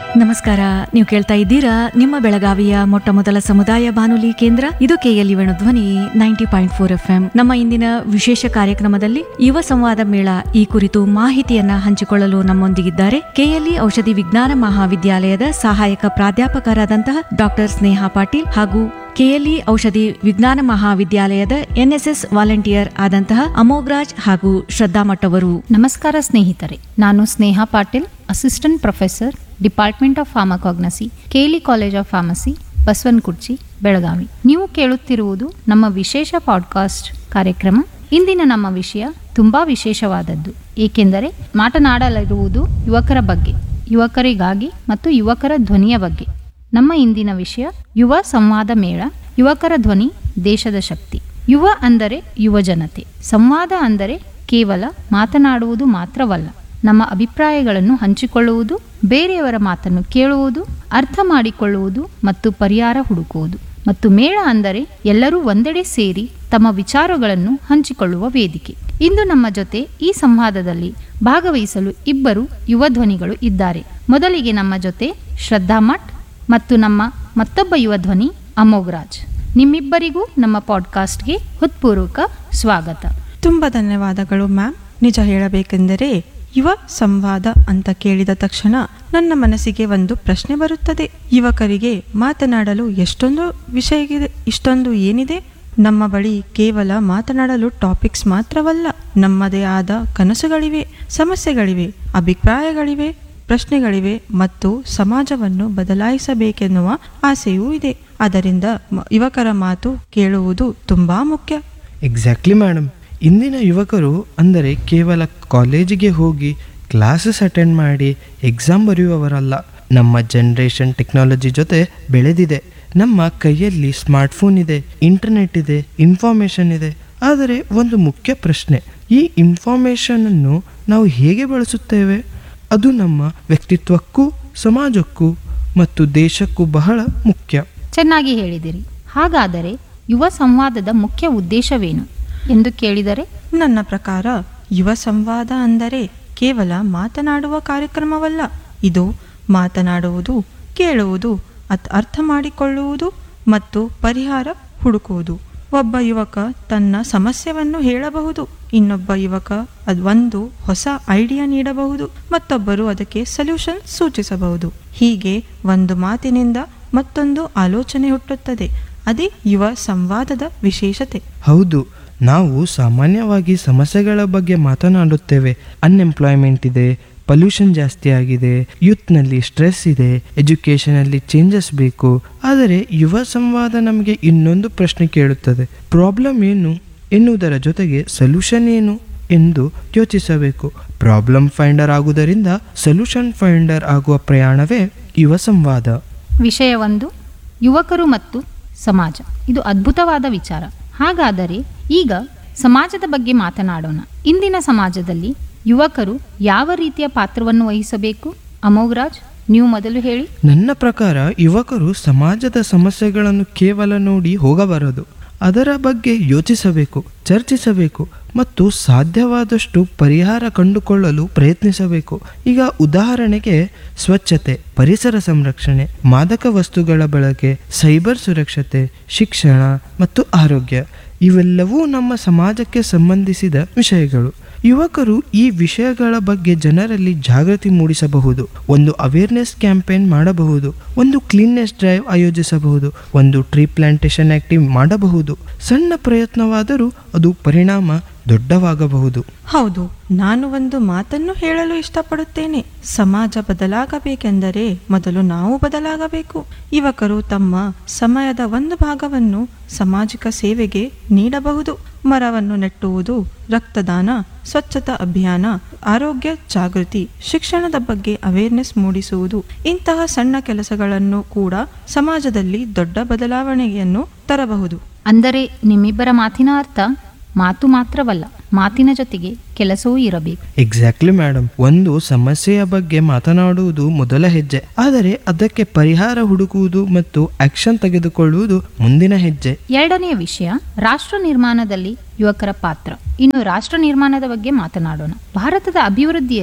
ನಮಸ್ಕಾರ ನೀವು ಕೇಳ್ತಾ ಇದ್ದೀರಾ ನಿಮ್ಮ ಬೆಳಗಾವಿಯ ಮೊಟ್ಟ ಮೊದಲ ಸಮುದಾಯ ಬಾನುಲಿ ಕೇಂದ್ರ ಇದು ಕೆಎಲ್ಇ ಧ್ವನಿ ನೈಂಟಿ ಪಾಯಿಂಟ್ ಫೋರ್ ಎಫ್ ನಮ್ಮ ಇಂದಿನ ವಿಶೇಷ ಕಾರ್ಯಕ್ರಮದಲ್ಲಿ ಯುವ ಸಂವಾದ ಮೇಳ ಈ ಕುರಿತು ಮಾಹಿತಿಯನ್ನ ಹಂಚಿಕೊಳ್ಳಲು ನಮ್ಮೊಂದಿಗಿದ್ದಾರೆ ಕೆಎಲ್ಇ ಔಷಧಿ ವಿಜ್ಞಾನ ಮಹಾವಿದ್ಯಾಲಯದ ಸಹಾಯಕ ಪ್ರಾಧ್ಯಾಪಕರಾದಂತಹ ಡಾಕ್ಟರ್ ಸ್ನೇಹಾ ಪಾಟೀಲ್ ಹಾಗೂ ಕೆಎಲ್ಇ ಔಷಧಿ ವಿಜ್ಞಾನ ಮಹಾವಿದ್ಯಾಲಯದ ಎನ್ಎಸ್ಎಸ್ ವಾಲಂಟಿಯರ್ ಆದಂತಹ ಅಮೋಗ್ರಾಜ್ ಹಾಗೂ ಶ್ರದ್ಧಾ ಮಠ್ ಅವರು ನಮಸ್ಕಾರ ಸ್ನೇಹಿತರೆ ನಾನು Sneha Patil assistant professor department of pharmacognosy KLE college of pharmacy Basavanakurchi Belagavi ನೀವು ಕೇಳುತ್ತಿರುವುದು ನಮ್ಮ ವಿಶೇಷ ಪಾಡ್ಕಾಸ್ಟ್ ಕಾರ್ಯಕ್ರಮ ಇಂದಿನ ನಮ್ಮ ವಿಷಯ ತುಂಬಾ ವಿಶೇಷವಾದದ್ದು ಏಕೆಂದರೆ ಮಾತನಾಡಲಿರುವುದು ಯುವಕರ ಬಗ್ಗೆ ಯುವಕರಿಗಾಗಿ ಮತ್ತು ಯುವಕರ ಧ್ವನಿಯ ಬಗ್ಗೆ ನಮ್ಮ ಇಂದಿನ ವಿಷಯ ಯುವ ಸಂವಾದ ಮೇಳ ಯುವಕರ ಧ್ವನಿ ದೇಶದ ಶಕ್ತಿ ಯುವ ಅಂದರೆ ಯುವ ಜನತೆ ಸಂವಾದ ಅಂದರೆ ಕೇವಲ ಮಾತನಾಡುವುದು ಮಾತ್ರವಲ್ಲ ನಮ್ಮ ಅಭಿಪ್ರಾಯಗಳನ್ನು ಹಂಚಿಕೊಳ್ಳುವುದು ಬೇರೆಯವರ ಮಾತನ್ನು ಕೇಳುವುದು ಅರ್ಥ ಮಾಡಿಕೊಳ್ಳುವುದು ಮತ್ತು ಪರಿಹಾರ ಹುಡುಕುವುದು ಮತ್ತು ಮೇಳ ಅಂದರೆ ಎಲ್ಲರೂ ಒಂದೆಡೆ ಸೇರಿ ತಮ್ಮ ವಿಚಾರಗಳನ್ನು ಹಂಚಿಕೊಳ್ಳುವ ವೇದಿಕೆ ಇಂದು ನಮ್ಮ ಜೊತೆ ಈ ಸಂವಾದದಲ್ಲಿ ಭಾಗವಹಿಸಲು ಇಬ್ಬರು ಯುವ ಧ್ವನಿಗಳು ಇದ್ದಾರೆ ಮೊದಲಿಗೆ ನಮ್ಮ ಜೊತೆ ಶ್ರದ್ಧಾ ಮಠ್ ಮತ್ತು ನಮ್ಮ ಮತ್ತೊಬ್ಬ ಯುವ ಧ್ವನಿ ಅಮೋಘರಾಜ್ ನಿಮ್ಮಿಬ್ಬರಿಗೂ ನಮ್ಮ ಪಾಡ್ಕಾಸ್ಟ್ಗೆ ಹೃತ್ಪೂರ್ವಕ ಸ್ವಾಗತ ತುಂಬ ಧನ್ಯವಾದಗಳು ಮ್ಯಾಮ್ ನಿಜ ಹೇಳಬೇಕೆಂದರೆ ಯುವ ಸಂವಾದ ಅಂತ ಕೇಳಿದ ತಕ್ಷಣ ನನ್ನ ಮನಸ್ಸಿಗೆ ಒಂದು ಪ್ರಶ್ನೆ ಬರುತ್ತದೆ ಯುವಕರಿಗೆ ಮಾತನಾಡಲು ಎಷ್ಟೊಂದು ವಿಷಯ ಇದೆ ಇಷ್ಟೊಂದು ಏನಿದೆ ನಮ್ಮ ಬಳಿ ಕೇವಲ ಮಾತನಾಡಲು ಟಾಪಿಕ್ಸ್ ಮಾತ್ರವಲ್ಲ ನಮ್ಮದೇ ಆದ ಕನಸುಗಳಿವೆ ಸಮಸ್ಯೆಗಳಿವೆ ಅಭಿಪ್ರಾಯಗಳಿವೆ ಪ್ರಶ್ನೆಗಳಿವೆ ಮತ್ತು ಸಮಾಜವನ್ನು ಬದಲಾಯಿಸಬೇಕೆನ್ನುವ ಆಸೆಯೂ ಇದೆ ಅದರಿಂದ ಮ- ಯುವಕರ ಮಾತು ಕೇಳುವುದು ತುಂಬಾ ಮುಖ್ಯ ಎಕ್ಸಾಕ್ಟ್ಲಿ ಮೇಡಮ್ ಇಂದಿನ ಯುವಕರು ಅಂದರೆ ಕೇವಲ ಕಾಲೇಜಿಗೆ ಹೋಗಿ ಕ್ಲಾಸಸ್ ಅಟೆಂಡ್ ಮಾಡಿ ಎಕ್ಸಾಮ್ ಬರೆಯುವವರಲ್ಲ ನಮ್ಮ ಜನ್ರೇಷನ್ ಟೆಕ್ನಾಲಜಿ ಜೊತೆ ಬೆಳೆದಿದೆ ನಮ್ಮ ಕೈಯಲ್ಲಿ ಸ್ಮಾರ್ಟ್ಫೋನ್ ಇದೆ ಇಂಟರ್ನೆಟ್ ಇದೆ ಇನ್ಫಾರ್ಮೇಷನ್ ಇದೆ ಆದರೆ ಒಂದು ಮುಖ್ಯ ಪ್ರಶ್ನೆ ಈ ಇನ್ಫಾರ್ಮೇಷನನ್ನು ನಾವು ಹೇಗೆ ಬಳಸುತ್ತೇವೆ ಅದು ನಮ್ಮ ವ್ಯಕ್ತಿತ್ವಕ್ಕೂ ಸಮಾಜಕ್ಕೂ ಮತ್ತು ದೇಶಕ್ಕೂ ಬಹಳ ಮುಖ್ಯ ಚೆನ್ನಾಗಿ ಹೇಳಿದಿರಿ ಹಾಗಾದರೆ ಯುವ ಸಂವಾದದ ಮುಖ್ಯ ಉದ್ದೇಶವೇನು ಎಂದು ಕೇಳಿದರೆ ನನ್ನ ಪ್ರಕಾರ ಯುವ ಸಂವಾದ ಅಂದರೆ ಕೇವಲ ಮಾತನಾಡುವ ಕಾರ್ಯಕ್ರಮವಲ್ಲ ಇದು ಮಾತನಾಡುವುದು ಕೇಳುವುದು ಅತ್ ಅರ್ಥ ಮಾಡಿಕೊಳ್ಳುವುದು ಮತ್ತು ಪರಿಹಾರ ಹುಡುಕುವುದು ಒಬ್ಬ ಯುವಕ ತನ್ನ ಸಮಸ್ಯೆಯನ್ನು ಹೇಳಬಹುದು ಇನ್ನೊಬ್ಬ ಯುವಕ ಅದ್ ಒಂದು ಹೊಸ ಐಡಿಯಾ ನೀಡಬಹುದು ಮತ್ತೊಬ್ಬರು ಅದಕ್ಕೆ ಸೊಲ್ಯೂಷನ್ ಸೂಚಿಸಬಹುದು ಹೀಗೆ ಒಂದು ಮಾತಿನಿಂದ ಮತ್ತೊಂದು ಆಲೋಚನೆ ಹುಟ್ಟುತ್ತದೆ ಅದೇ ಯುವ ಸಂವಾದದ ವಿಶೇಷತೆ ಹೌದು ನಾವು ಸಾಮಾನ್ಯವಾಗಿ ಸಮಸ್ಯೆಗಳ ಬಗ್ಗೆ ಮಾತನಾಡುತ್ತೇವೆ ಅನ್ಎಂಪ್ಲಾಯ್ಮೆಂಟ್ ಇದೆ ಪೊಲ್ಯೂಷನ್ ಜಾಸ್ತಿ ಆಗಿದೆ ಯೂತ್ನಲ್ಲಿ ಸ್ಟ್ರೆಸ್ ಇದೆ ಎಜುಕೇಷನಲ್ಲಿ ಚೇಂಜಸ್ ಬೇಕು ಆದರೆ ಯುವ ಸಂವಾದ ನಮಗೆ ಇನ್ನೊಂದು ಪ್ರಶ್ನೆ ಕೇಳುತ್ತದೆ ಪ್ರಾಬ್ಲಮ್ ಏನು ಎನ್ನುವುದರ ಜೊತೆಗೆ ಸೊಲ್ಯೂಷನ್ ಏನು ಎಂದು ಯೋಚಿಸಬೇಕು ಪ್ರಾಬ್ಲಮ್ ಫೈಂಡರ್ ಆಗುವುದರಿಂದ ಸೊಲ್ಯೂಷನ್ ಫೈಂಡರ್ ಆಗುವ ಪ್ರಯಾಣವೇ ಯುವ ಸಂವಾದ ವಿಷಯ ಒಂದು ಯುವಕರು ಮತ್ತು ಸಮಾಜ ಇದು ಅದ್ಭುತವಾದ ವಿಚಾರ ಹಾಗಾದರೆ ಈಗ ಸಮಾಜದ ಬಗ್ಗೆ ಮಾತನಾಡೋಣ ಇಂದಿನ ಸಮಾಜದಲ್ಲಿ ಯುವಕರು ಯಾವ ರೀತಿಯ ಪಾತ್ರವನ್ನು ವಹಿಸಬೇಕು ಅಮೋಘರಾಜ್ ನೀವು ಮೊದಲು ಹೇಳಿ ನನ್ನ ಪ್ರಕಾರ ಯುವಕರು ಸಮಾಜದ ಸಮಸ್ಯೆಗಳನ್ನು ಕೇವಲ ನೋಡಿ ಹೋಗಬಾರದು ಅದರ ಬಗ್ಗೆ ಯೋಚಿಸಬೇಕು ಚರ್ಚಿಸಬೇಕು ಮತ್ತು ಸಾಧ್ಯವಾದಷ್ಟು ಪರಿಹಾರ ಕಂಡುಕೊಳ್ಳಲು ಪ್ರಯತ್ನಿಸಬೇಕು ಈಗ ಉದಾಹರಣೆಗೆ ಸ್ವಚ್ಛತೆ ಪರಿಸರ ಸಂರಕ್ಷಣೆ ಮಾದಕ ವಸ್ತುಗಳ ಬಳಕೆ ಸೈಬರ್ ಸುರಕ್ಷತೆ ಶಿಕ್ಷಣ ಮತ್ತು ಆರೋಗ್ಯ ಇವೆಲ್ಲವೂ ನಮ್ಮ ಸಮಾಜಕ್ಕೆ ಸಂಬಂಧಿಸಿದ ವಿಷಯಗಳು ಯುವಕರು ಈ ವಿಷಯಗಳ ಬಗ್ಗೆ ಜನರಲ್ಲಿ ಜಾಗೃತಿ ಮೂಡಿಸಬಹುದು ಒಂದು ಅವೇರ್ನೆಸ್ ಕ್ಯಾಂಪೇನ್ ಮಾಡಬಹುದು ಒಂದು ಕ್ಲೀನ್ನೆಸ್ ಡ್ರೈವ್ ಆಯೋಜಿಸಬಹುದು ಒಂದು ಟ್ರೀ ಪ್ಲಾಂಟೇಶನ್ ಆಕ್ಟಿವ್ ಮಾಡಬಹುದು ಸಣ್ಣ ಪ್ರಯತ್ನವಾದರೂ ಅದು ಪರಿಣಾಮ ದೊಡ್ಡವಾಗಬಹುದು ಹೌದು ನಾನು ಒಂದು ಮಾತನ್ನು ಹೇಳಲು ಇಷ್ಟಪಡುತ್ತೇನೆ ಸಮಾಜ ಬದಲಾಗಬೇಕೆಂದರೆ ಮೊದಲು ನಾವು ಬದಲಾಗಬೇಕು ಯುವಕರು ತಮ್ಮ ಸಮಯದ ಒಂದು ಭಾಗವನ್ನು ಸಾಮಾಜಿಕ ಸೇವೆಗೆ ನೀಡಬಹುದು ಮರವನ್ನು ನೆಟ್ಟುವುದು ರಕ್ತದಾನ ಸ್ವಚ್ಛತಾ ಅಭಿಯಾನ ಆರೋಗ್ಯ ಜಾಗೃತಿ ಶಿಕ್ಷಣದ ಬಗ್ಗೆ ಅವೇರ್ನೆಸ್ ಮೂಡಿಸುವುದು ಇಂತಹ ಸಣ್ಣ ಕೆಲಸಗಳನ್ನು ಕೂಡ ಸಮಾಜದಲ್ಲಿ ದೊಡ್ಡ ಬದಲಾವಣೆಯನ್ನು ತರಬಹುದು ಅಂದರೆ ನಿಮ್ಮಿಬ್ಬರ ಮಾತಿನ ಅರ್ಥ ಮಾತು ಮಾತ್ರವಲ್ಲ ಮಾತಿನ ಜೊತೆಗೆ ಕೆಲಸವೂ ಇರಬೇಕು ಎಕ್ಸಾಕ್ಟ್ಲಿ ಮೇಡಮ್ ಒಂದು ಸಮಸ್ಯೆಯ ಬಗ್ಗೆ ಮಾತನಾಡುವುದು ಮೊದಲ ಹೆಜ್ಜೆ ಆದರೆ ಅದಕ್ಕೆ ಪರಿಹಾರ ಹುಡುಕುವುದು ಮತ್ತು ಆಕ್ಷನ್ ತೆಗೆದುಕೊಳ್ಳುವುದು ಮುಂದಿನ ಹೆಜ್ಜೆ ಎರಡನೆಯ ವಿಷಯ ರಾಷ್ಟ್ರ ನಿರ್ಮಾಣದಲ್ಲಿ ಯುವಕರ ಪಾತ್ರ ಇನ್ನು ರಾಷ್ಟ್ರ ನಿರ್ಮಾಣದ ಬಗ್ಗೆ ಮಾತನಾಡೋಣ ಭಾರತದ ಅಭಿವೃದ್ಧಿಯಲ್ಲಿ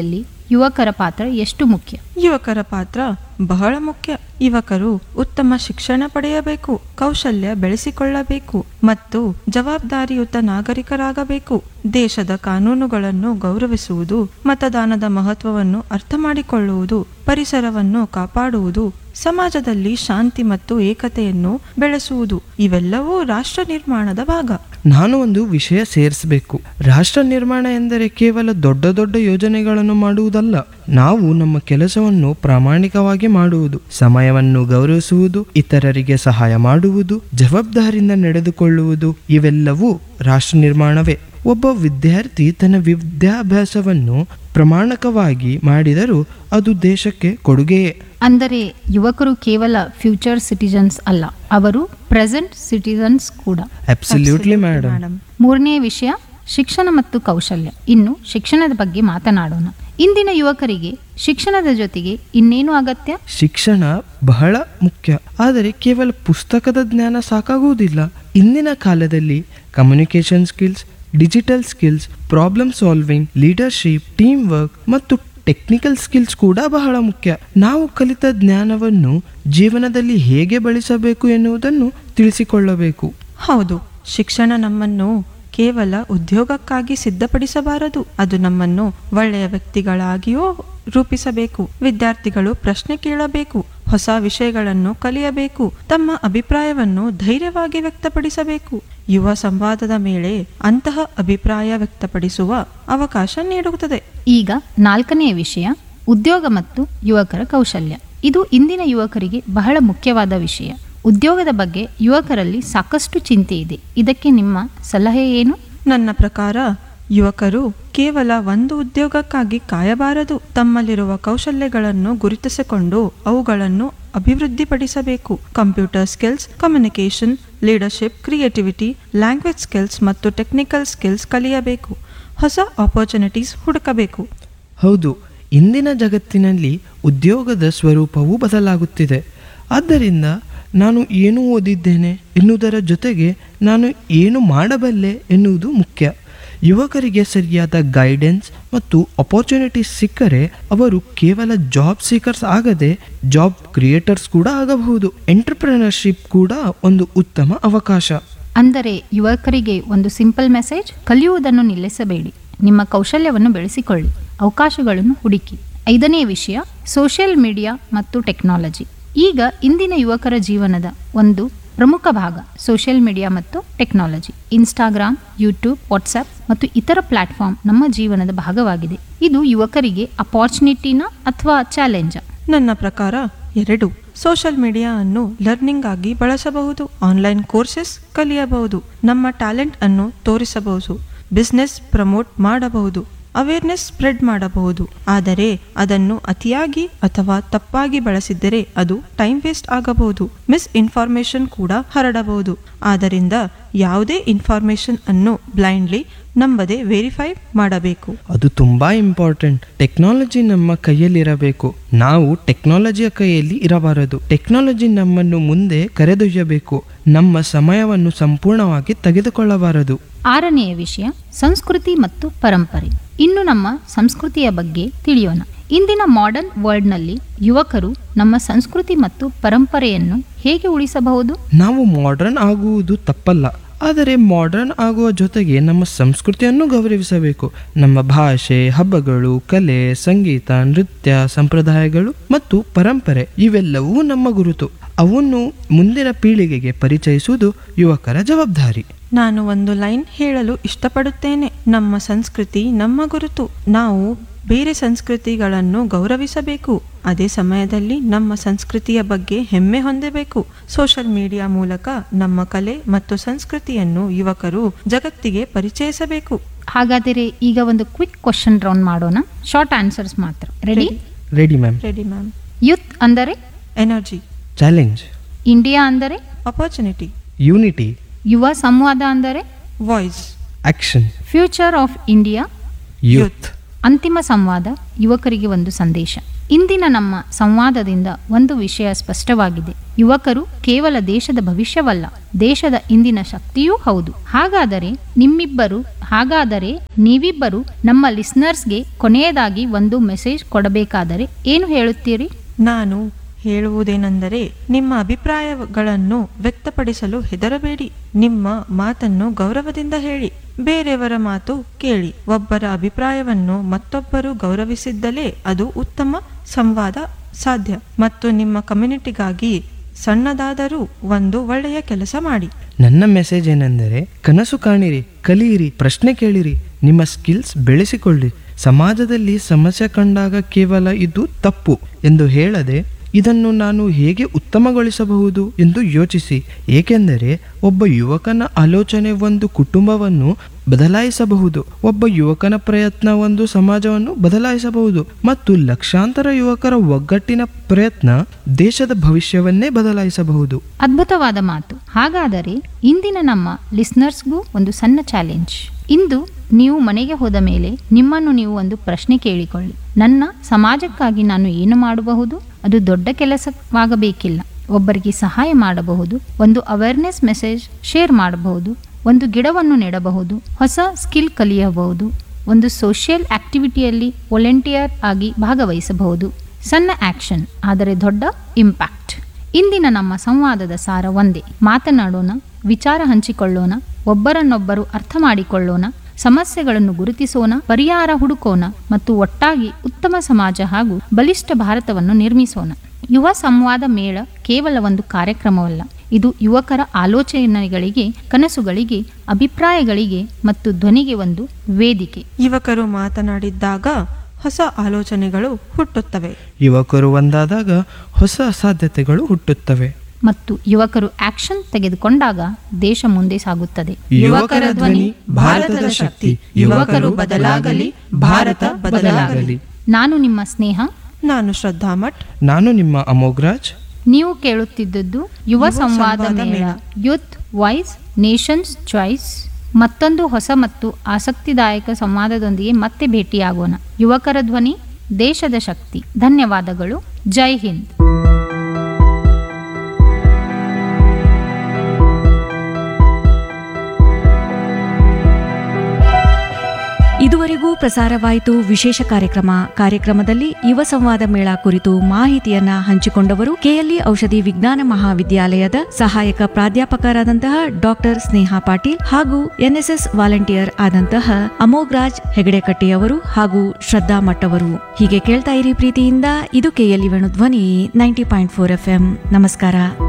ಯುವಕರ ಪಾತ್ರ ಎಷ್ಟು ಮುಖ್ಯ ಯುವಕರ ಪಾತ್ರ ಬಹಳ ಮುಖ್ಯ ಯುವಕರು ಉತ್ತಮ ಶಿಕ್ಷಣ ಪಡೆಯಬೇಕು ಕೌಶಲ್ಯ ಬೆಳೆಸಿಕೊಳ್ಳಬೇಕು ಮತ್ತು ಜವಾಬ್ದಾರಿಯುತ ನಾಗರಿಕರಾಗಬೇಕು ದೇಶದ ಕಾನೂನುಗಳನ್ನು ಗೌರವಿಸುವುದು ಮತದಾನದ ಮಹತ್ವವನ್ನು ಅರ್ಥ ಮಾಡಿಕೊಳ್ಳುವುದು ಪರಿಸರವನ್ನು ಕಾಪಾಡುವುದು ಸಮಾಜದಲ್ಲಿ ಶಾಂತಿ ಮತ್ತು ಏಕತೆಯನ್ನು ಬೆಳೆಸುವುದು ಇವೆಲ್ಲವೂ ರಾಷ್ಟ್ರ ನಿರ್ಮಾಣದ ಭಾಗ ನಾನು ಒಂದು ವಿಷಯ ಸೇರಿಸಬೇಕು ರಾಷ್ಟ್ರ ನಿರ್ಮಾಣ ಎಂದರೆ ಕೇವಲ ದೊಡ್ಡ ದೊಡ್ಡ ಯೋಜನೆಗಳನ್ನು ಮಾಡುವುದಲ್ಲ ನಾವು ನಮ್ಮ ಕೆಲಸವನ್ನು ಪ್ರಾಮಾಣಿಕವಾಗಿ ಮಾಡುವುದು ಸಮಯವನ್ನು ಗೌರವಿಸುವುದು ಇತರರಿಗೆ ಸಹಾಯ ಮಾಡುವುದು ಜವಾಬ್ದಾರಿಯಿಂದ ನಡೆದುಕೊಳ್ಳುವುದು ಇವೆಲ್ಲವೂ ರಾಷ್ಟ್ರ ನಿರ್ಮಾಣವೇ ಒಬ್ಬ ವಿದ್ಯಾರ್ಥಿ ತನ್ನ ವಿದ್ಯಾಭ್ಯಾಸವನ್ನು ಪ್ರಮಾಣಕವಾಗಿ ಮಾಡಿದರೂ ಅದು ದೇಶಕ್ಕೆ ಕೊಡುಗೆಯೇ ಅಂದರೆ ಯುವಕರು ಕೇವಲ ಫ್ಯೂಚರ್ ಸಿಟಿಜನ್ಸ್ ಅಲ್ಲ ಅವರು ಪ್ರೆಸೆಂಟ್ ಸಿಟಿಜನ್ಸ್ ಕೂಡ ಅಬ್ಸಲ್ಯೂಟ್ಲಿ ಮೇಡಮ್ ಮೂರನೇ ವಿಷಯ ಶಿಕ್ಷಣ ಮತ್ತು ಕೌಶಲ್ಯ ಇನ್ನು ಶಿಕ್ಷಣದ ಬಗ್ಗೆ ಮಾತನಾಡೋಣ ಇಂದಿನ ಯುವಕರಿಗೆ ಶಿಕ್ಷಣದ ಜೊತೆಗೆ ಇನ್ನೇನು ಅಗತ್ಯ ಶಿಕ್ಷಣ ಬಹಳ ಮುಖ್ಯ ಆದರೆ ಕೇವಲ ಪುಸ್ತಕದ ಜ್ಞಾನ ಸಾಕಾಗುವುದಿಲ್ಲ ಇಂದಿನ ಕಾಲದಲ್ಲಿ communication skills digital skills problem solving leadership team work ಮತ್ತು ಟೆಕ್ನಿಕಲ್ ಸ್ಕಿಲ್ಸ್ ಕೂಡ ಬಹಳ ಮುಖ್ಯ ನಾವು ಕಲಿತ ಜ್ಞಾನವನ್ನು ಜೀವನದಲ್ಲಿ ಹೇಗೆ ಬಳಸಬೇಕು ಎನ್ನುವುದನ್ನು ತಿಳಿಸಿಕೊಳ್ಳಬೇಕು ಹೌದು ಶಿಕ್ಷಣ ನಮ್ಮನ್ನು ಕೇವಲ ಉದ್ಯೋಗಕ್ಕಾಗಿ ಸಿದ್ಧಪಡಿಸಬಾರದು ಅದು ನಮ್ಮನ್ನು ಒಳ್ಳೆಯ ವ್ಯಕ್ತಿಗಳಾಗಿಯೂ ರೂಪಿಸಬೇಕು ವಿದ್ಯಾರ್ಥಿಗಳು ಪ್ರಶ್ನೆ ಕೇಳಬೇಕು ಹೊಸ ವಿಷಯಗಳನ್ನು ಕಲಿಯಬೇಕು ತಮ್ಮ ಅಭಿಪ್ರಾಯವನ್ನು ಧೈರ್ಯವಾಗಿ ವ್ಯಕ್ತಪಡಿಸಬೇಕು ಯುವ ಸಂವಾದದ ಮೇಲೆ ಅಂತಹ ಅಭಿಪ್ರಾಯ ವ್ಯಕ್ತಪಡಿಸುವ ಅವಕಾಶ ನೀಡುತ್ತದೆ ಈಗ ನಾಲ್ಕನೆಯ ವಿಷಯ ಉದ್ಯೋಗ ಮತ್ತು ಯುವಕರ ಕೌಶಲ್ಯ ಇದು ಇಂದಿನ ಯುವಕರಿಗೆ ಬಹಳ ಮುಖ್ಯವಾದ ವಿಷಯ ಉದ್ಯೋಗದ ಬಗ್ಗೆ ಯುವಕರಲ್ಲಿ ಸಾಕಷ್ಟು ಚಿಂತೆ ಇದೆ ಇದಕ್ಕೆ ನಿಮ್ಮ ಸಲಹೆ ಏನು ನನ್ನ ಪ್ರಕಾರ ಯುವಕರು ಕೇವಲ ಒಂದು ಉದ್ಯೋಗಕ್ಕಾಗಿ ಕಾಯಬಾರದು ತಮ್ಮಲ್ಲಿರುವ ಕೌಶಲ್ಯಗಳನ್ನು ಗುರುತಿಸಿಕೊಂಡು ಅವುಗಳನ್ನು ಅಭಿವೃದ್ಧಿಪಡಿಸಬೇಕು computer skills communication leadership creativity language skills ಮತ್ತು ಟೆಕ್ನಿಕಲ್ ಸ್ಕಿಲ್ಸ್ ಕಲಿಯಬೇಕು ಹೊಸ ಆಪರ್ಚುನಿಟೀಸ್ ಹುಡುಕಬೇಕು ಹೌದು ಇಂದಿನ ಜಗತ್ತಿನಲ್ಲಿ ಉದ್ಯೋಗದ ಸ್ವರೂಪವೂ ಬದಲಾಗುತ್ತಿದೆ ಆದ್ದರಿಂದ ನಾನು ಏನು ಓದಿದ್ದೇನೆ ಎನ್ನುವುದರ ಜೊತೆಗೆ ನಾನು ಏನು ಮಾಡಬಲ್ಲೆ ಎನ್ನುವುದು ಮುಖ್ಯ ಯುವಕರಿಗೆ ಸರಿಯಾದ ಗೈಡೆನ್ಸ್ ಮತ್ತು ಅಪರ್ಚುನಿಟೀಸ್ ಸಿಕ್ಕರೆ ಅವರು ಕೇವಲ ಜಾಬ್ ಸೀಕರ್ಸ್ ಆಗದೆ ಜಾಬ್ ಕ್ರಿಯೇಟರ್ಸ್ ಕೂಡ ಆಗಬಹುದು ಎಂಟರ್ಪ್ರಿನರ್ಶಿಪ್ ಕೂಡ ಒಂದು ಉತ್ತಮ ಅವಕಾಶ ಅಂದರೆ ಯುವಕರಿಗೆ ಒಂದು ಸಿಂಪಲ್ ಮೆಸೇಜ್ ಕಲಿಯುವುದನ್ನು ನಿಲ್ಲಿಸಬೇಡಿ ನಿಮ್ಮ ಕೌಶಲ್ಯವನ್ನು ಬೆಳೆಸಿಕೊಳ್ಳಿ ಅವಕಾಶಗಳನ್ನು ಹುಡುಕಿ ಐದನೇ ವಿಷಯ ಸೋಷಿಯಲ್ ಮೀಡಿಯಾ ಮತ್ತು ಟೆಕ್ನಾಲಜಿ ಈಗ ಇಂದಿನ ಯುವಕರ ಜೀವನದ ಒಂದು ಪ್ರಮುಖ ಭಾಗ ಸೋಷಿಯಲ್ ಮೀಡಿಯಾ ಮತ್ತು ಟೆಕ್ನಾಲಜಿ ಇನ್ಸ್ಟಾಗ್ರಾಮ್ ಯೂಟ್ಯೂಬ್ ವಾಟ್ಸ್ಆ್ಯಪ್ ಮತ್ತು ಇತರ ಪ್ಲಾಟ್ಫಾರ್ಮ್ ನಮ್ಮ ಜೀವನದ ಭಾಗವಾಗಿದೆ ಇದು ಯುವಕರಿಗೆ ಅಪಾರ್ಚುನಿಟಿನ ಅಥವಾ ಚಾಲೆಂಜ ನನ್ನ ಪ್ರಕಾರ ಎರಡು ಸೋಷಿಯಲ್ ಮೀಡಿಯಾ ಅನ್ನು ಲರ್ನಿಂಗ್ ಆಗಿ ಬಳಸಬಹುದು ಆನ್ಲೈನ್ ಕೋರ್ಸಸ್ ಕಲಿಯಬಹುದು ನಮ್ಮ ಟ್ಯಾಲೆಂಟ್ ಅನ್ನು ತೋರಿಸಬಹುದು ಬಿಸ್ನೆಸ್ ಪ್ರಮೋಟ್ ಮಾಡಬಹುದು ಅವೇರ್ನೆಸ್ ಸ್ಪ್ರೆಡ್ ಮಾಡಬಹುದು ಆದರೆ ಅದನ್ನು ಅತಿಯಾಗಿ ಅಥವಾ ತಪ್ಪಾಗಿ ಬಳಸಿದ್ದರೆ ಅದು ಟೈಮ್ ವೇಸ್ಟ್ ಆಗಬಹುದು ಮಿಸ್ ಇನ್ಫಾರ್ಮೇಶನ್ ಕೂಡ ಹರಡಬಹುದು ಆದ್ದರಿಂದ ಯಾವುದೇ ಇನ್ಫಾರ್ಮೇಶನ್ ಅನ್ನು ಬ್ಲೈಂಡ್ಲಿ ನಂಬದೆ ವೆರಿಫೈ ಮಾಡಬೇಕು ಅದು ತುಂಬಾ ಇಂಪಾರ್ಟೆಂಟ್ ಟೆಕ್ನಾಲಜಿ ನಮ್ಮ ಕೈಯಲ್ಲಿರಬೇಕು ನಾವು ಟೆಕ್ನಾಲಜಿಯ ಕೈಯಲ್ಲಿ ಇರಬಾರದು ಟೆಕ್ನಾಲಜಿ ನಮ್ಮನ್ನು ಮುಂದೆ ಕರೆದೊಯ್ಯಬೇಕು ನಮ್ಮ ಸಮಯವನ್ನು ಸಂಪೂರ್ಣವಾಗಿ ತೆಗೆದುಕೊಳ್ಳಬಾರದು ಆರನೆಯ ವಿಷಯ ಸಂಸ್ಕೃತಿ ಮತ್ತು ಪರಂಪರೆ ಇನ್ನು ನಮ್ಮ ಸಂಸ್ಕೃತಿಯ ಬಗ್ಗೆ ತಿಳಿಯೋಣ ಇಂದಿನ ಮಾಡರ್ನ್ ವರ್ಲ್ಡ್ನಲ್ಲಿ ಯುವಕರು ನಮ್ಮ ಸಂಸ್ಕೃತಿ ಮತ್ತು ಪರಂಪರೆಯನ್ನು ಹೇಗೆ ಉಳಿಸಬಹುದು ನಾವು ಮಾಡರ್ನ್ ಆಗುವುದು ತಪ್ಪಲ್ಲ ಆದರೆ ಮಾಡರ್ನ್ ಆಗುವ ಜೊತೆಗೆ ನಮ್ಮ ಸಂಸ್ಕೃತಿಯನ್ನು ಗೌರವಿಸಬೇಕು ನಮ್ಮ ಭಾಷೆ ಹಬ್ಬಗಳು ಕಲೆ ಸಂಗೀತ ನೃತ್ಯ ಸಂಪ್ರದಾಯಗಳು ಮತ್ತು ಪರಂಪರೆ ಇವೆಲ್ಲವೂ ನಮ್ಮ ಗುರುತು ಅವನ್ನು ಮುಂದಿನ ಪೀಳಿಗೆಗೆ ಪರಿಚಯಿಸುವುದು ಯುವಕರ ಜವಾಬ್ದಾರಿ ನಾನು ಒಂದು ಲೈನ್ ಹೇಳಲು ಇಷ್ಟಪಡುತ್ತೇನೆ ನಮ್ಮ ಸಂಸ್ಕೃತಿ ನಮ್ಮ ಗುರುತು ನಾವು ಬೇರೆ ಸಂಸ್ಕೃತಿಗಳನ್ನು ಗೌರವಿಸಬೇಕು ಅದೇ ಸಮಯದಲ್ಲಿ ನಮ್ಮ ಸಂಸ್ಕೃತಿಯ ಬಗ್ಗೆ ಹೆಮ್ಮೆ ಹೊಂದಬೇಕು ಸೋಷಿಯಲ್ ಮೀಡಿಯಾ ಮೂಲಕ ನಮ್ಮ ಕಲೆ ಮತ್ತು ಸಂಸ್ಕೃತಿಯನ್ನು ಯುವಕರು ಜಗತ್ತಿಗೆ ಪರಿಚಯಿಸಬೇಕು ಹಾಗಾದರೆ ಈಗ ಒಂದು ಕ್ವಿಕ್ ಕ್ವಶನ್ ರೌಂಡ್ ಮಾಡೋಣ ಶಾರ್ಟ್ ಆನ್ಸರ್ಸ್ ಮಾತ್ರ ready ready ma'am ready ma'am youth ಅಂದರೆ ಎನರ್ಜಿ ಚಾಲೆಂಜ್ ಇಂಡಿಯಾ ಅಂದರೆ ಅಪರ್ಚುನಿಟಿ ಯೂನಿಟಿ ಯುವ ಸಂವಾದ ಅಂದರೆ voice action future of India youth ಅಂತಿಮ ಸಂವಾದ ಯುವಕರಿಗೆ ಒಂದು ಸಂದೇಶ ಇಂದಿನ ನಮ್ಮ ಸಂವಾದದಿಂದ ಒಂದು ವಿಷಯ ಸ್ಪಷ್ಟವಾಗಿದೆ ಯುವಕರು ಕೇವಲ ದೇಶದ ಭವಿಷ್ಯವಲ್ಲ ದೇಶದ ಇಂದಿನ ಶಕ್ತಿಯೂ ಹೌದು ಹಾಗಾದರೆ ನಿಮ್ಮಿಬ್ಬರು ಹಾಗಾದರೆ ನೀವಿಬ್ಬರು ನಮ್ಮ ಲಿಸ್ನರ್ಸ್ಗೆ ಕೊನೆಯದಾಗಿ ಒಂದು ಮೆಸೇಜ್ ಕೊಡಬೇಕಾದರೆ ಏನು ಹೇಳುತ್ತೀರಿ ನಾನು ಹೇಳುವುದೇನೆಂದರೆ ನಿಮ್ಮ ಅಭಿಪ್ರಾಯಗಳನ್ನು ವ್ಯಕ್ತಪಡಿಸಲು ಹೆದರಬೇಡಿ ನಿಮ್ಮ ಮಾತನ್ನು ಗೌರವದಿಂದ ಹೇಳಿ ಬೇರೆಯವರ ಮಾತು ಕೇಳಿ ಒಬ್ಬರ ಅಭಿಪ್ರಾಯವನ್ನು ಮತ್ತೊಬ್ಬರು ಗೌರವಿಸಿದ್ದಲೇ ಅದು ಉತ್ತಮ ಸಂವಾದ ಸಾಧ್ಯ ಮತ್ತು ನಿಮ್ಮ ಕಮ್ಯುನಿಟಿಗಾಗಿ ಸಣ್ಣದಾದರೂ ಒಂದು ಒಳ್ಳೆಯ ಕೆಲಸ ಮಾಡಿ ನನ್ನ ಮೆಸೇಜ್ ಏನೆಂದರೆ ಕನಸು ಕಾಣಿರಿ ಕಲಿಯಿರಿ ಪ್ರಶ್ನೆ ಕೇಳಿರಿ ನಿಮ್ಮ ಸ್ಕಿಲ್ಸ್ ಬೆಳೆಸಿಕೊಳ್ಳಿ ಸಮಾಜದಲ್ಲಿ ಸಮಸ್ಯೆ ಕಂಡಾಗ ಕೇವಲ ಇದು ತಪ್ಪು ಎಂದು ಹೇಳದೆ ಇದನ್ನು ನಾನು ಹೇಗೆ ಉತ್ತಮಗೊಳಿಸಬಹುದು ಎಂದು ಯೋಚಿಸಿ ಏಕೆಂದರೆ ಒಬ್ಬ ಯುವಕನ ಆಲೋಚನೆ ಒಂದು ಕುಟುಂಬವನ್ನು ಬದಲಾಯಿಸಬಹುದು ಒಬ್ಬ ಯುವಕನ ಪ್ರಯತ್ನ ಒಂದು ಸಮಾಜವನ್ನು ಬದಲಾಯಿಸಬಹುದು ಮತ್ತು ಲಕ್ಷಾಂತರ ಯುವಕರ ಒಗ್ಗಟ್ಟಿನ ಪ್ರಯತ್ನ ದೇಶದ ಭವಿಷ್ಯವನ್ನೇ ಬದಲಾಯಿಸಬಹುದು ಅದ್ಭುತವಾದ ಮಾತು ಹಾಗಾದರೆ ಇಂದಿನ ನಮ್ಮ ಲಿಸ್ನರ್ಸ್ಗೂ ಒಂದು ಸಣ್ಣ ಚಾಲೆಂಜ್ ಇಂದು ನೀವು ಮನೆಗೆ ಹೋದ ಮೇಲೆ ನಿಮ್ಮನ್ನು ನೀವು ಒಂದು ಪ್ರಶ್ನೆ ಕೇಳಿಕೊಳ್ಳಿ ನನ್ನ ಸಮಾಜಕ್ಕಾಗಿ ನಾನು ಏನು ಮಾಡಬಹುದು ಅದು ದೊಡ್ಡ ಕೆಲಸವಾಗಬೇಕಿಲ್ಲ ಒಬ್ಬರಿಗೆ ಸಹಾಯ ಮಾಡಬಹುದು ಒಂದು ಅವೇರ್ನೆಸ್ ಮೆಸೇಜ್ ಶೇರ್ ಮಾಡಬಹುದು ಒಂದು ಗಿಡವನ್ನು ನೆಡಬಹುದು ಹೊಸ ಸ್ಕಿಲ್ ಕಲಿಯಬಹುದು ಒಂದು ಸೋಷಿಯಲ್ ಆಕ್ಟಿವಿಟಿಯಲ್ಲಿ ವಾಲಂಟಿಯರ್ ಆಗಿ ಭಾಗವಹಿಸಬಹುದು ಸಣ್ಣ ಆಕ್ಷನ್ ಆದರೆ ದೊಡ್ಡ ಇಂಪ್ಯಾಕ್ಟ್ ಇಂದಿನ ನಮ್ಮ ಸಂವಾದದ ಸಾರ ಒಂದೇ ಮಾತನಾಡೋಣ ವಿಚಾರ ಹಂಚಿಕೊಳ್ಳೋಣ ಒಬ್ಬರನ್ನೊಬ್ಬರು ಅರ್ಥ ಮಾಡಿಕೊಳ್ಳೋಣ ಸಮಸ್ಯೆಗಳನ್ನು ಗುರುತಿಸೋಣ ಪರಿಹಾರ ಹುಡುಕೋಣ ಮತ್ತು ಒಟ್ಟಾಗಿ ಉತ್ತಮ ಸಮಾಜ ಹಾಗೂ ಬಲಿಷ್ಠ ಭಾರತವನ್ನು ನಿರ್ಮಿಸೋಣ ಯುವ ಸಂವಾದ ಮೇಳ ಕೇವಲ ಒಂದು ಕಾರ್ಯಕ್ರಮವಲ್ಲ ಇದು ಯುವಕರ ಆಲೋಚನೆಗಳಿಗೆ ಕನಸುಗಳಿಗೆ ಅಭಿಪ್ರಾಯಗಳಿಗೆ ಮತ್ತು ಧ್ವನಿಗೆ ಒಂದು ವೇದಿಕೆ ಯುವಕರು ಮಾತನಾಡಿದ್ದಾಗ ಹೊಸ ಆಲೋಚನೆಗಳು ಹುಟ್ಟುತ್ತವೆ ಯುವಕರು ಒಂದಾದಾಗ ಹೊಸ ಸಾಧ್ಯತೆಗಳು ಹುಟ್ಟುತ್ತವೆ ಮತ್ತು ಯುವಕರು ಆಕ್ಷನ್ ತೆಗೆದುಕೊಂಡಾಗ ದೇಶ ಮುಂದೆ ಸಾಗುತ್ತದೆ ಯುವಕರ ಧ್ವನಿ ಭಾರತದ ಶಕ್ತಿ ಯುವಕರು ಬದಲಾಗಲಿ ಭಾರತ ಬದಲಾಗಲಿ ನಾನು ನಿಮ್ಮ ಸ್ನೇಹ ನಾನು ಶ್ರದ್ಧಾ ಮಠ್ ನಾನು ನಿಮ್ಮ ಅಮೋಘ್ರಾಜ್ ನೀವು ಕೇಳುತ್ತಿದ್ದದ್ದು ಯುವ ಯುವ ಸಂವಾದ ಸಂವಾದ ಮೇಳ ಮೇಳ. ಯೂತ್ ವಾಯ್ಸ್ ನೇಷನ್ಸ್ ಚಾಯ್ಸ್ ಮತ್ತೊಂದು ಹೊಸ ಮತ್ತು ಆಸಕ್ತಿದಾಯಕ ಸಂವಾದದೊಂದಿಗೆ ಮತ್ತೆ ಭೇಟಿಯಾಗೋಣ ಯುವಕರ ಧ್ವನಿ ದೇಶದ ಶಕ್ತಿ ಧನ್ಯವಾದಗಳು ಜೈ ಹಿಂದ್ ಇದುವರೆಗೂ ಪ್ರಸಾರವಾಯಿತು ವಿಶೇಷ ಕಾರ್ಯಕ್ರಮ ಕಾರ್ಯಕ್ರಮದಲ್ಲಿ ಯುವ ಸಂವಾದ ಮೇಳ ಕುರಿತು ಮಾಹಿತಿಯನ್ನ ಹಂಚಿಕೊಂಡವರು ಕೆಎಲ್ಇ ಔಷಧಿ ವಿಜ್ಞಾನ ಮಹಾವಿದ್ಯಾಲಯದ ಸಹಾಯಕ ಪ್ರಾಧ್ಯಾಪಕರಾದಂತಹ ಡಾಕ್ಟರ್ ಸ್ನೇಹಾ ಪಾಟೀಲ್ ಹಾಗೂ ಎನ್ಎಸ್ಎಸ್ ವಾಲಂಟಿಯರ್ ಆದಂತಹ ಅಮೋಘ್ರಾಜ್ ಹೆಗಡೆಕಟ್ಟಿಯವರು ಹಾಗೂ ಶ್ರದ್ಧಾ ಮಠ್ ಅವರು ಹೀಗೆ ಕೇಳ್ತಾ ಇರಿ ಪ್ರೀತಿಯಿಂದ ಇದು ಕೆಎಲ್ಇ ವೇಣು ಧ್ವನಿ ನೈಂಟಿ ಪಾಯಿಂಟ್ ಫೋರ್ ಎಫ್ ನಮಸ್ಕಾರ